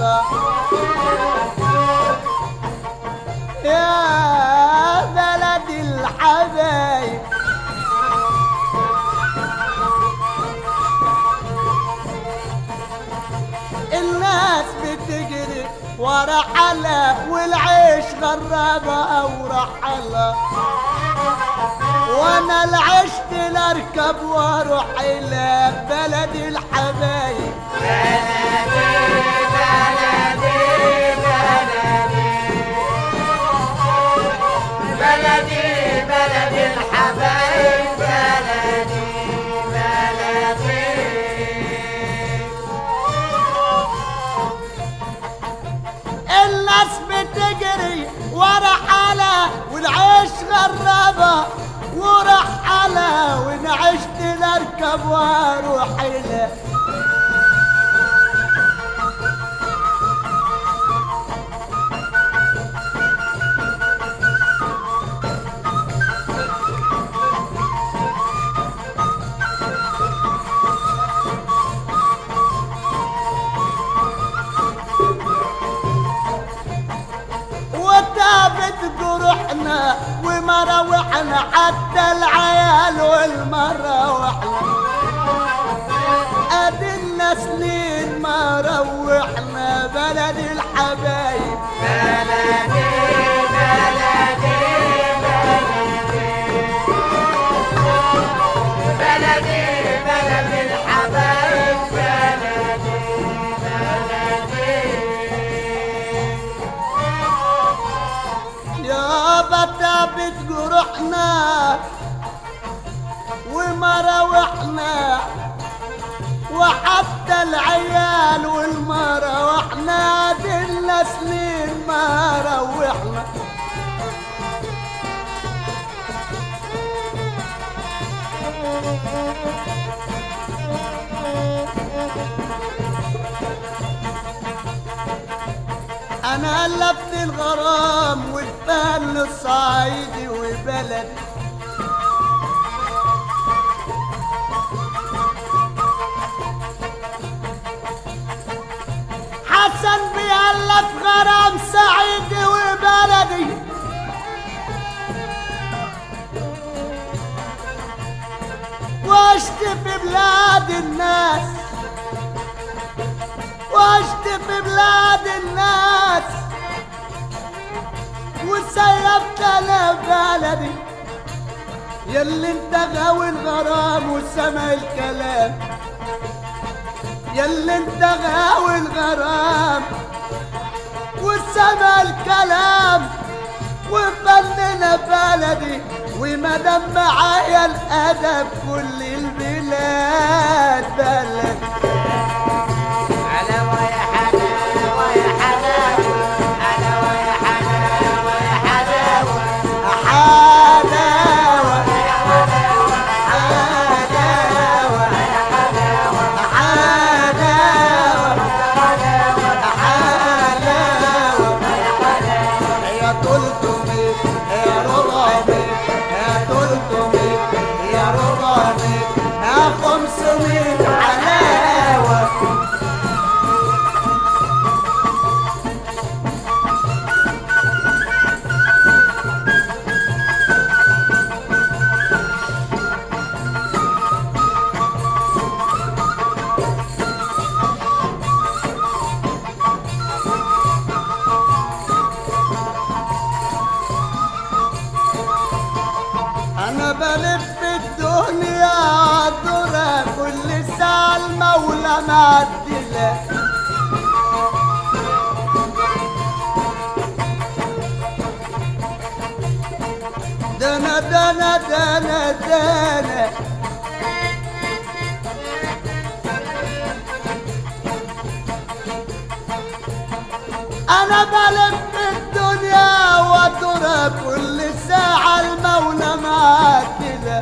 الله يا بلد الحبايب الناس بتجري ورا حلا والعيش غرابة أو رحلة وانا العشت لاركب واروح الى بلد الحبايب بلدي بلد الحبايب بلدي بلدي الناس بتجري ورا حلا والعيش غرابة ورحلة وإن عشت نركب واروح إلى وتابت جروحنا ومراوحنا حتى العيال والمراوحنا ادينا سنين ما روحنا بلد الحبايب بلدي بلدي بلدي بلد الحبايب بلدي بلدي يابا تابت جروحنا ومراوحنا وحتى العيال والمراوحنا دلنا سنين ما روحنا انا لفت الغرام والفن الصعيدي وبلدي حسن بيألف غرام صعيدي وبلدي واشت في بلاد الناس واشت في بلاد الناس وسيبت انا بلدي يلي انت غاوي الغرام وسمع الكلام يلي انت غاوي الغرام وسمع الكلام وفننا بلدي ومدام معايا الادب كل البلاد بلد حلاوة يا حلاوة يا حلاوة حلاوة يا حلاوة يا حلاوة حلاوة حلاوة حلاوة حلاوة يا تلتمي يا ربعمي يا تلتمي يا ربعمي يا خمسمي حلاوة انا بلف الدنيا عالدرة كل ساعة المولى معدلة دنا دنا دنا دنا انا بلف الدنيا وترى كل ساعة المولى معدلة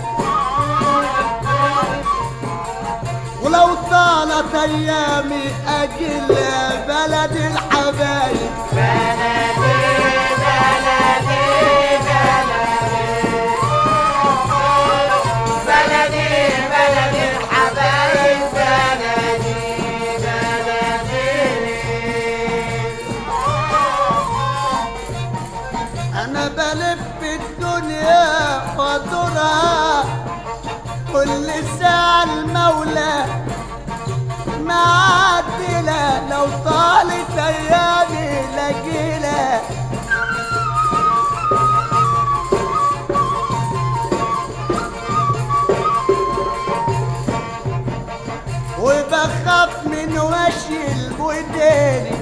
ولو طالت ايامي اجل بلد الحبايب بلدي بلدي بلدي بلدي بلد الحبايب بلدي بلدي كل ساعة المولى معدلة لو طالت أيامي لجيلة وبخاف من وشي البداني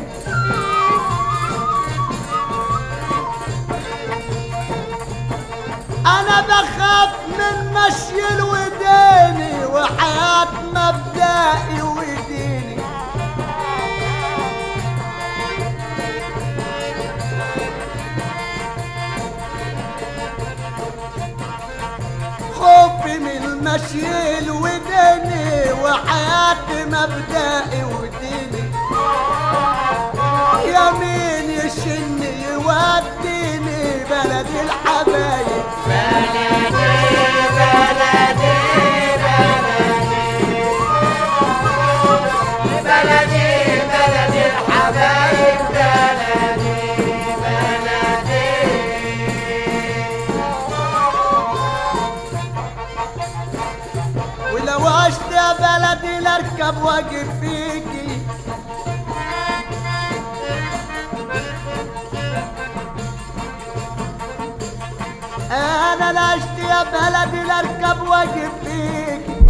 انا بخاف من مشي الوداني وحياة مبدئي وديني خوفي من المشي الوداني وحياتي مبدئي وديني يمين يشني يوديني بلد الحبايب بلدي بلدي الحبايب بلدي بلدي ولو عشت يا بلدي لاركب واجب فيكي انا لا عشت يا بلدي لاركب واجب فيكي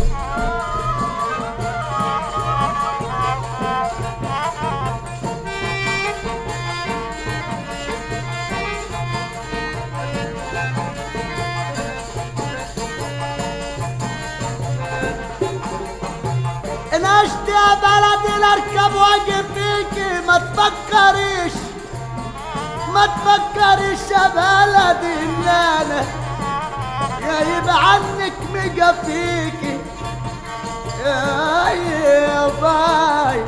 ان عشت يا بلدي لاركب واجب فيكي ما تفكريش ما تفكريش يا بلدي ان انا غايب عنك مجا فيكي يا يا باي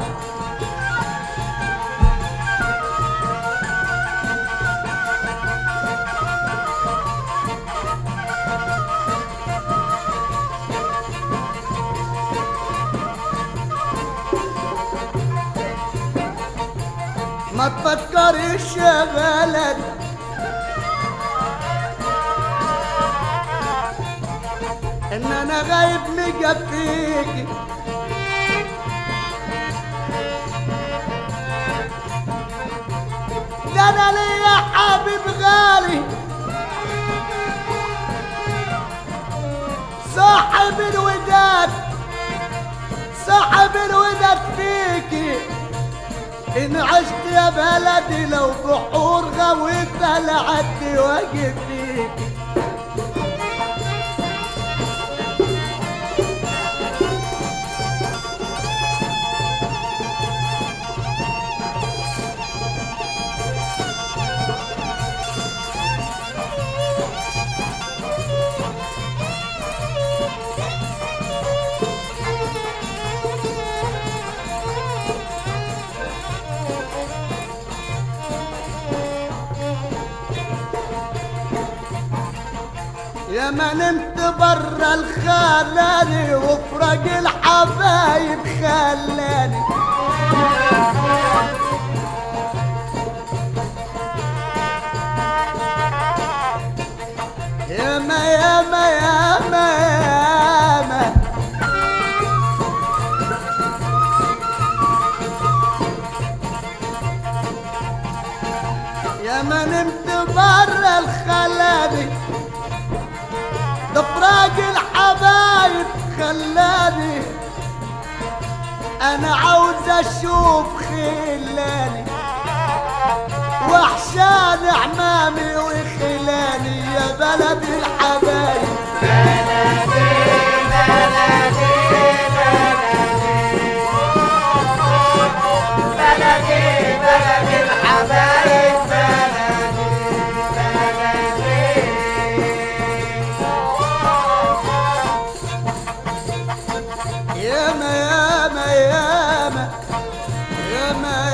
ما تفكريش يا بلد ان انا غايب مجفيكي ده انا ليا حبيب غالي صاحب الوداد صاحب الوداد فيكي إن عشت يا بلدي لو بحور غويتها لعدي واجب فيك يا ما نمت برا الخلاني وفرق الحبايب خلاني يا ما يا ما يا ما يا ما يا ما نمت برا الخلاني ده فراق الحبايب خلاني انا عاوز اشوف خلاني وحشان عمامي وخلاني يا بلد الحبايب بلدي بلدي الحبايب بلدي ياما ياما ياما ياما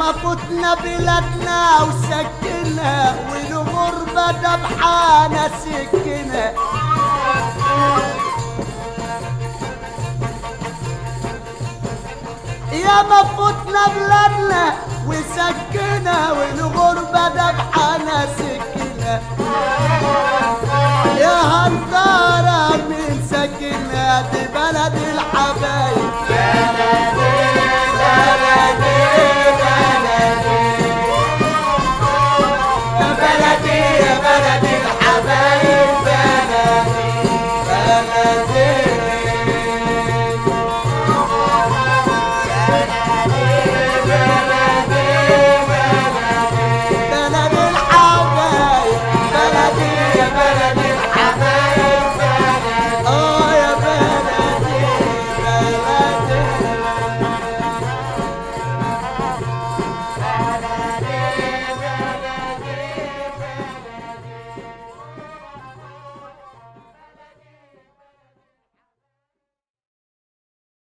ما فتنا بلادنا وسكنا والغربة دبحانة سكنا يا ما فتنا بلادنا وسكنا والغربة دبحانة سكنا يا هنطارة من سكنا دي بلد الحبايب يا بلدي يا بلدي الحبايب بلدي بلدي